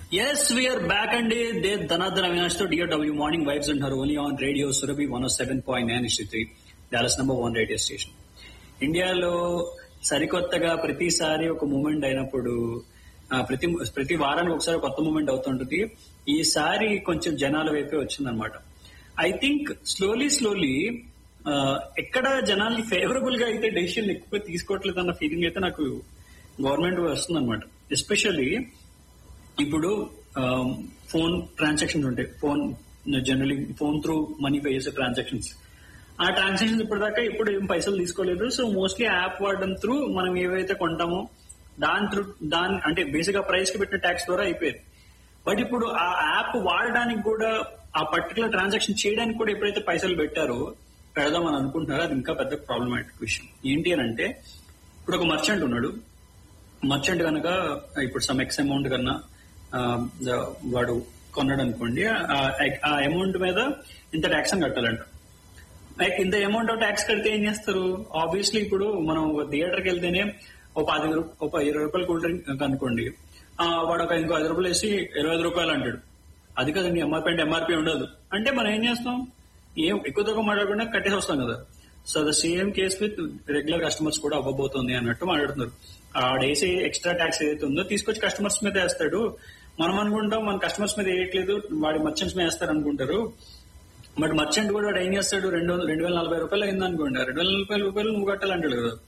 Yes we're back అండి the Dhanadhan Avinash తో DOW morning vibes అంటారు only on radio Surabhi one seven point nine three Dallas number one radio station ఇండియాలో సరికొత్తగా ప్రతిసారి ఒక మూమెంట్ అయినప్పుడు ఆ, ప్రతి ప్రతి వారానికి ఒకసారి కొత్త మూమెంట్ అవుతుంటుంది ఈసారి కొంచెం జనాల వైపే వచ్చిందనమాట ఐ థింక్ స్లోలీ స్లోలీ ఎక్కడ జనాల్ని ఫేవరబుల్ గా అయితే డెసిషన్ ఎక్కువ తీసుకోవట్లేదు అన్న ఫీలింగ్ అయితే నాకు గవర్నమెంట్ వస్తుంది అనమాట ఎస్పెషల్లీ ఇప్పుడు ఫోన్ ట్రాన్సాక్షన్స్ ఉంటాయి phone generally phone through money pay చేసే ట్రాన్సాక్షన్స్ ఆ ట్రాన్సాక్షన్స్ ఇప్పటిదాకా ఇప్పుడు ఏం పైసలు తీసుకోలేదు సో మోస్ట్లీ యాప్ వాడడం త్రూ మనం ఏవైతే కొంటామో దాని త్రూ దాని అంటే బేసిక్ గా ప్రైస్ కి పెట్టిన ట్యాక్స్ ద్వారా అయిపోయేది బట్ ఇప్పుడు ఆ యాప్ వాడడానికి కూడా ఆ పర్టికులర్ ట్రాన్సాక్షన్ చేయడానికి కూడా ఎప్పుడైతే పైసలు పెట్టారో పెడదామని అనుకుంటున్నారో అది ఇంకా పెద్ద ప్రాబ్లమాటిక్ విషయం ఏంటి అని అంటే ఇప్పుడు ఒక మర్చెంట్ ఉన్నాడు మర్చెంట్ కనుక ఇప్పుడు సమ్ ఎక్స్ అమౌంట్ కన్నా ఆ, ద- వాడు కొన్నాడు అనుకోండి ఆ- ఆ అమౌంట్ మీద ఇంత ట్యాక్స్ అని కట్టాలంట లైక్ ఇంత అమౌంట్ ఆఫ్ ట్యాక్స్ కడితే ఏం చేస్తారు ఆబ్వియస్లీ ఇప్పుడు మనం థియేటర్కి వెళ్తేనే ఒక పది రూ- ఒక ఇరవై రూపాయలు కూల్ డ్రింక్ అనుకోండి ఆ, వాడు ఒక ఇంకో ఐదు రూపాయలు వేసి ఇరవై ఐదు రూపాయలు అంటాడు అది కదండి ఎంఆర్పీ అంటే ఎంఆర్పీ ఉండదు అంటే మనం ఏం చేస్తాం ఏం ఎక్కువ తక్కువ మాట్లాడకుండా కట్టేసి వస్తాం కదా so the same case with regular customers కూడా అవ్వబోతుంది అన్నట్టు మాట్లాడుతున్నారు ఆడేసే ఎక్స్ట్రా ట్యాక్స్ ఏదైతే ఉందో తీసుకొచ్చి కస్టమర్స్ మీద వేస్తాడు మనం అనుకుంటాం మన కస్టమర్స్ మీద వేయట్లేదు వాడి మర్చెంట్స్ మీద వేస్తారు అనుకుంటారు బట్ మర్చెంట్ కూడా వాడు ఏం చేస్తాడు రెండు వందల రెండు వేల నలభై రూపాయలు అయింది అనుకోండి రెండు వేల నలభై రూపాయలు నువ్వు కట్టాలంటాడు కదా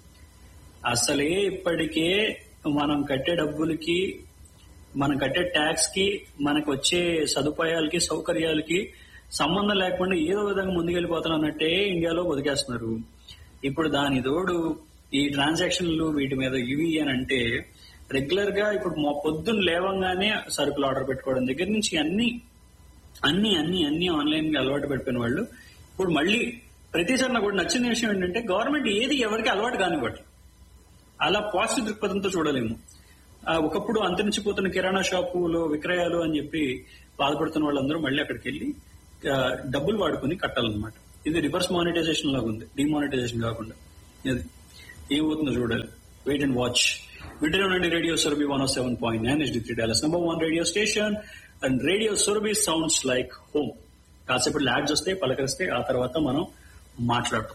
అసలే ఇప్పటికే మనం కట్టే డబ్బులకి మనం కట్టే ట్యాక్స్ కి మనకు వచ్చే సదుపాయాలకి సౌకర్యాలకి సంబంధం లేకుండా ఏదో విధంగా ముందుకెళ్లిపోతున్నట్టే ఇండియాలో బతికేస్తున్నారు ఇప్పుడు దాని తోడు ఈ ట్రాన్సాక్షన్లు వీటి మీద ఇవి అని అంటే రెగ్యులర్ గా ఇప్పుడు మా పొద్దున్న లేవంగానే సరుకులు ఆర్డర్ పెట్టుకోవడం దగ్గర నుంచి అన్ని అన్ని అన్ని అన్ని ఆన్లైన్ గా అలవాటు పడిపోయిన వాళ్ళు ఇప్పుడు మళ్ళీ ప్రతిసారి నాకు ఒకటి నచ్చిన విషయం ఏంటంటే గవర్నమెంట్ ఏది ఎవరికి అలవాటు కానివ్వట్లేదు అలా పాజిటివ్ దృక్పథంతో చూడలేము ఆ, ఒకప్పుడు అంతరించిపోతున్న కిరాణా షాపులో విక్రయాలు అని చెప్పి బాధపడుతున్న వాళ్ళందరూ మళ్ళీ అక్కడికి వెళ్ళి ఆ, డబ్బులు వాడుకుని కట్టాలన్నమాట ఇది రివర్స్ మానిటైజేషన్ లాగా ఉంది డిమానిటైజేషన్ కాకుండా ఇది ఏమవుతుందో చూడాలి వెయిట్ అండ్ వాచ్ వింటనే ఉండండి radio Surabhi one seven point nine S three Dallas number one radio station and radio Surabhi sounds like home కాసేపు ల్యాడ్స్ వస్తే పలకరిస్తే ఆ తర్వాత మనం మాట్లాడతాం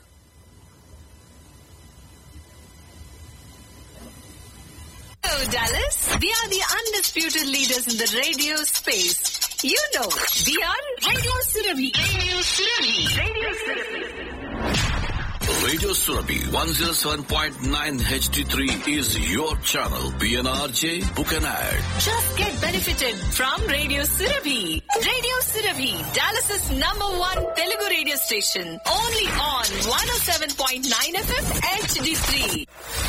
Hello, Dallas. We are the undisputed leaders in the radio space. You know, we are Radio Surabhi. Radio Surabhi. Radio Surabhi. Radio Surabhi 107.9 HD3 is your channel. PNRJ, book an ad. Just get benefited from Radio Surabhi. Radio Surabhi, Dallas's number one Telugu radio station. Only on 107.9 FM HD3.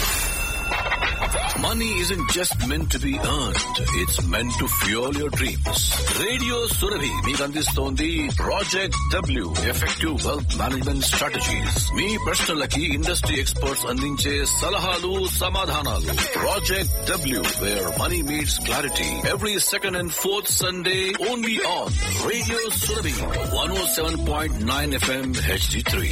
Money isn't just meant to be earned. It's meant to fuel your dreams. Radio Surabhi మీకు అందిస్తోంది project W effective wealth management strategies మీ ప్రశ్నలకి industry experts అందించే సలహాలు సమాధానాలు project W where money meets clarity every second and fourth Sunday only on radio Surabhi one O seven point nine FM HD three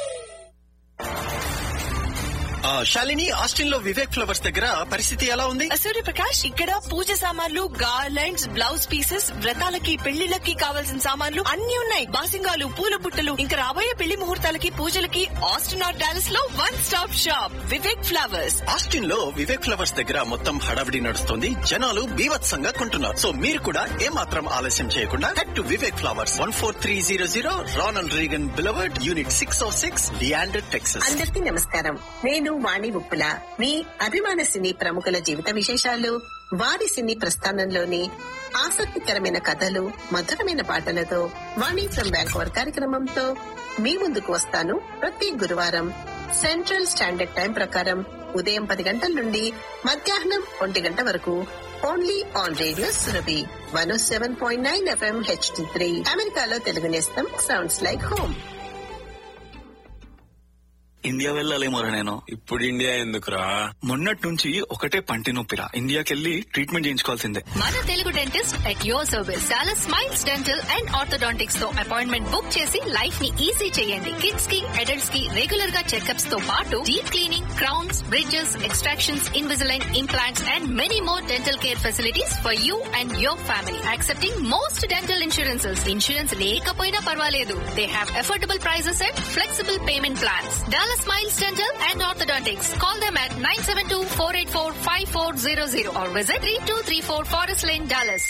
ఆ, Shalini Austin లో Vivek flowers దగ్గర పరిస్థితి ఎలా ఉంది సూర్యప్రకాష్ ఇక్కడ పూజ సామాన్లు గార్లెండ్స్ బ్లౌజ్ పీసెస్ వ్రతాలకి పెళ్లిళ్ళకి కావాల్సిన సామాన్లు అన్ని ఉన్నాయి బాసింగాలు పూల బుట్టలు ఇంకా రాబోయే పెళ్లి ముహూర్తాలకి పూజలకి ఆస్టిన్ ఆర్ డాలస్ లో one stop shop Vivek flowers Austin లో వివేక్ ఫ్లవర్స్ దగ్గర మొత్తం హడావిడి నడుస్తుంది జనాలు బీభత్సంగా కొంటున్నారు సో మీరు కూడా ఏమాత్రం ఆలస్యం చేయకుండా head to Vivek flowers one four three zero zero Ronald Reagan Boulevard unit six O six Leander Texas అందరికీ నమస్కారం నేను వాణి ఉప్పుల మీ అభిమాన సినీ ప్రముఖుల జీవిత విశేషాలు వారి సినీ ప్రస్థానంలోని ఆసక్తికరమైన కథలు మధురమైన పాటలతో వాణి ఫ్రం బ్యాంకోర్ కార్యక్రమంతో మీ ముందుకు వస్తాను ప్రతి గురువారం సెంట్రల్ స్టాండర్డ్ టైం ప్రకారం ఉదయం పది గంటల నుండి మధ్యాహ్నం ఒంటి గంట వరకు only on radio Surabhi one seven point nine FM HD three అమెరికాలో తెలుగు నేస్తం సౌండ్స్ లైక్ హోమ్ ఇండియా వెళ్ళాలేమోరా నేను ఇప్పుడు ఇండియా ఎందుకురా మొన్నటి నుంచి ఒకటే పంటి నొప్పిరా ఇండియాకెళ్ళి ట్రీట్మెంట్ చేయించుకోవాల్సిందే మన Telugu dentist at your service చాలా స్మైల్స్ డెంటల్ అండ్ ఆర్థోడాంటిక్స్ తో అపాయింట్మెంట్ బుక్ చేసి లైఫ్ ని ఈజీ చేయండి కిడ్స్ కి అడల్ట్స్ కి రెగ్యులర్ గా చెకప్స్ తో పాటు deep cleaning crowns bridges extractions Invisalign implants and many more dental care facilities for you and your family accepting most dental insurances insurance లేకపోయినా పర్వాలేదు they have affordable prices and flexible payment plans dollar smiles dental and orthodontics call them at nine seven two four eight four five four zero zero or visit three two three four Forest Lane Dallas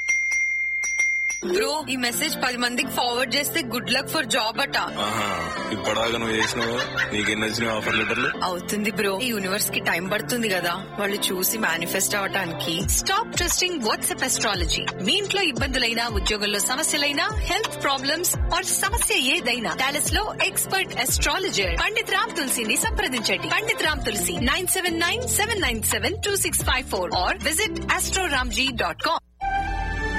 bro ఈ message పది మందికి forward చేస్తే good luck for job అట ఆహా ఇప్పటిదాకా నువ్వు చేసినావు నీకెన్ని వచ్చినాయి ఆఫర్ లెటర్లు అవుతుంది బ్రో ఈ యూనివర్స్ కి టైం పడుతుంది కదా వాళ్ళు చూసి మేనిఫెస్ట్ అవటానికి స్టాప్ ట్రస్టింగ్ వాట్సాప్ ఎస్ట్రాలజీ మీ ఇంట్లో ఇబ్బందులైనా ఉద్యోగంలో సమస్యలైనా హెల్త్ ప్రాబ్లమ్స్ ఆర్ సమస్య ఏదైనా డాలస్ లో ఎక్స్పర్ట్ ఎస్ట్రాలజర్ పండిత్ రామ్ తులసిని సంప్రదించండి Pandit Ram Tulasi nine seven nine seven nine seven two six five four or visit astroramji dot com